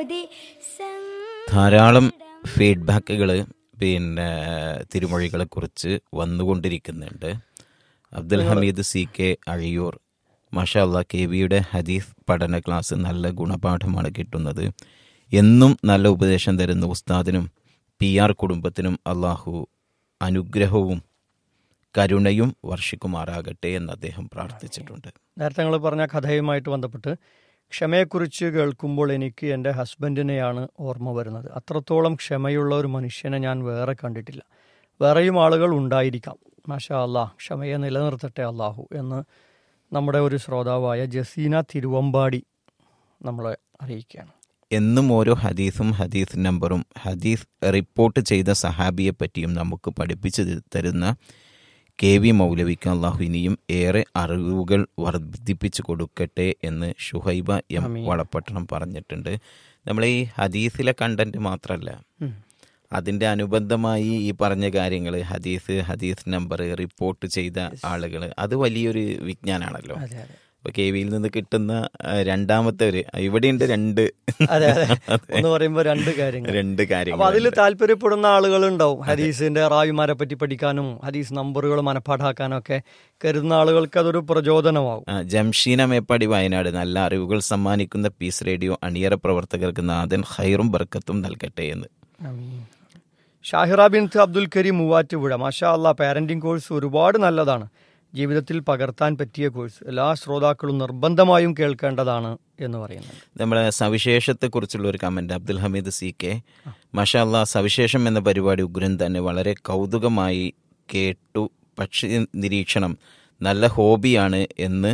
ഓതി ധാരാളം ഫീഡ്ബാക്കുകൾ പിന്നെ തിരുമൊഴികളെ കുറിച്ച് വന്നുകൊണ്ടിരിക്കുന്നുണ്ട് അബ്ദുൽ ഹമീദ് സി കെ അഴിയൂർ മാഷാല്ല കെ വിയുടെ ഹദീസ് പഠന ക്ലാസ് നല്ല ഗുണപാഠമാണ് കിട്ടുന്നത് എന്നും നല്ല ഉപദേശം തരുന്ന ഉസ്താദിനും പി ആർ കുടുംബത്തിനും അള്ളാഹു അനുഗ്രഹവും കരുണയും വർഷിക്കുമാറാകട്ടെ എന്ന് അദ്ദേഹം പ്രാർത്ഥിച്ചിട്ടുണ്ട് നേരത്തെ നിങ്ങൾ പറഞ്ഞ കഥയുമായിട്ട് ബന്ധപ്പെട്ട് ക്ഷമയെക്കുറിച്ച് കേൾക്കുമ്പോൾ എനിക്ക് എൻ്റെ ഹസ്ബൻഡിനെയാണ് ഓർമ്മ വരുന്നത് അത്രത്തോളം ക്ഷമയുള്ള ഒരു മനുഷ്യനെ ഞാൻ വേറെ കണ്ടിട്ടില്ല വേറെയും ആളുകൾ ഉണ്ടായിരിക്കാം മാഷാ അള്ളാഹ് ക്ഷമയെ നിലനിർത്തട്ടെ അള്ളാഹു എന്ന് നമ്മുടെ ഒരു ശ്രോതാവായ ജസീന തിരുവമ്പാടി നമ്മളെ അറിയിക്കുകയാണ് എന്നും ഓരോ ഹദീസും ഹദീസ് നമ്പറും ഹദീസ് റിപ്പോർട്ട് ചെയ്ത സഹാബിയെ പറ്റിയും നമുക്ക് പഠിപ്പിച്ചു തരുന്ന കെ വി മൗലവിക്ക് അള്ളാഹു ഇനിയും ഏറെ അറിവുകൾ വർദ്ധിപ്പിച്ചു കൊടുക്കട്ടെ എന്ന് ഷുഹൈബ എം ആമീൻ. വളപ്പട്ടണം പറഞ്ഞിട്ടുണ്ട് നമ്മൾ ഈ ഹദീസിലെ കണ്ടന്റ് മാത്രമല്ല ഉം. അതിൻ്റെ അനുബന്ധമായി ഈ പറഞ്ഞ കാര്യങ്ങൾ ഹദീസ് ഹദീസ് നമ്പർ റിപ്പോർട്ട് ചെയ്ത ആളുകൾ അത് വലിയൊരു വിജ്ഞാനാണല്ലോ അതെ അതെ ഇപ്പൊ കെ വിയിൽ നിന്ന് കിട്ടുന്ന ആ, രണ്ടാമത്തെ ഒരു ഇവിടെയുണ്ട് രണ്ട് അതെ അതെ എന്ന് പറയുമ്പോൾ രണ്ട് കാര്യങ്ങൾ രണ്ട് അപ്പൊ കാര്യങ്ങൾ അതിൽ താല്പര്യപ്പെടുന്ന ആളുകൾ ഉണ്ടാവും ഹദീസിന്റെ റാവിമാരെ പറ്റി പഠിക്കാനും ഹദീസ് നമ്പറുകൾ മനപ്പാടാക്കാനും ഒക്കെ കരുതുന്ന ആളുകൾക്ക് അതൊരു പ്രചോദനമാവും ആ, ജംഷീന മേപ്പാടി വയനാട് നല്ല അറിവുകൾ സമ്മാനിക്കുന്ന പീസ് റേഡിയോ അണിയറ പ്രവർത്തകർക്ക് നാഥൻ ഹൈറും ബർക്കത്തും നൽകട്ടെ എന്ന് ഷാഹിറ ബിൻ അബ്ദുൽ കരീം മൂവാറ്റുപുഴ മാഷാ അള്ളാ പാരന്റിംഗ് കോഴ്സ് ഒരുപാട് നല്ലതാണ് ജീവിതത്തിൽ പകർത്താൻ പറ്റിയ കോഴ്സ് എല്ലാ ശ്രോതാക്കളും നിർബന്ധമായും കേൾക്കേണ്ടതാണ് എന്ന് പറയുന്നുണ്ട് നമ്മളെ സവിശേഷത്തെക്കുറിച്ചുള്ള ഒരു comment Abdul Hameed C K മഷാല്ല സവിശേഷം എന്ന പരിപാടി ഉഗ്രൻ തന്നെ വളരെ കൗതുകമായി കേട്ടു പക്ഷി നിരീക്ഷണം നല്ല ഹോബിയാണ് എന്ന്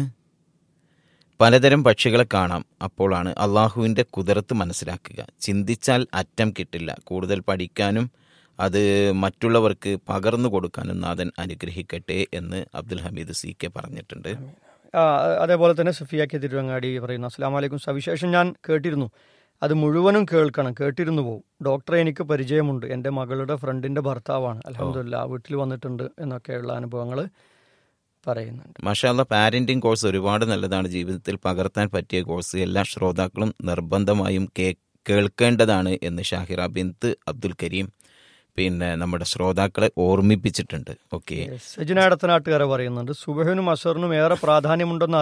പലതരം പക്ഷികളെ കാണാം അപ്പോഴാണ് അള്ളാഹുവിൻ്റെ കുതിർത്ത് മനസ്സിലാക്കുക ചിന്തിച്ചാൽ അറ്റം കിട്ടില്ല കൂടുതൽ പഠിക്കാനും അത് മറ്റുള്ളവർക്ക് പകർന്നു കൊടുക്കാനും നാഥൻ അനുഗ്രഹിക്കട്ടെ എന്ന് അബ്ദുൽ ഹമീദ് സി കെ പറഞ്ഞിട്ടുണ്ട് ആ, അതേപോലെ തന്നെ സുഫിയ കെ തിരുവങ്ങാടി പറയുന്നു അസ്സാം വലൈക്കും സവിശേഷം ഞാൻ കേട്ടിരുന്നു അത് മുഴുവനും കേൾക്കണം കേട്ടിരുന്നു പോവും ഡോക്ടറെ എനിക്ക് പരിചയമുണ്ട് എൻ്റെ മകളുടെ ഫ്രണ്ടിൻ്റെ ഭർത്താവാണ് അലഹമില്ല വീട്ടിൽ വന്നിട്ടുണ്ട് എന്നൊക്കെയുള്ള അനുഭവങ്ങൾ പറയുന്നുണ്ട് മഷാല്ല പാരന്റിംഗ് കോഴ്സ് ഒരുപാട് നല്ലതാണ് ജീവിതത്തിൽ പകർത്താൻ പറ്റിയ കോഴ്സ് എല്ലാ ശ്രോതാക്കളും നിർബന്ധമായും കേ കേൾക്കേണ്ടതാണ് എന്ന് ഷാഹിറ ബിന്ത് അബ്ദുൽ കരീം പിന്നെ നമ്മുടെ ശ്രോതാക്കളെ ഓർമ്മിപ്പിച്ചിട്ടുണ്ട് ഓക്കെ സജിന ഇടത്തനാട്ടുകാരെ പറയുന്നുണ്ട് സുബഹിനും അസറിനും ഏറെ പ്രാധാന്യമുണ്ടെന്ന്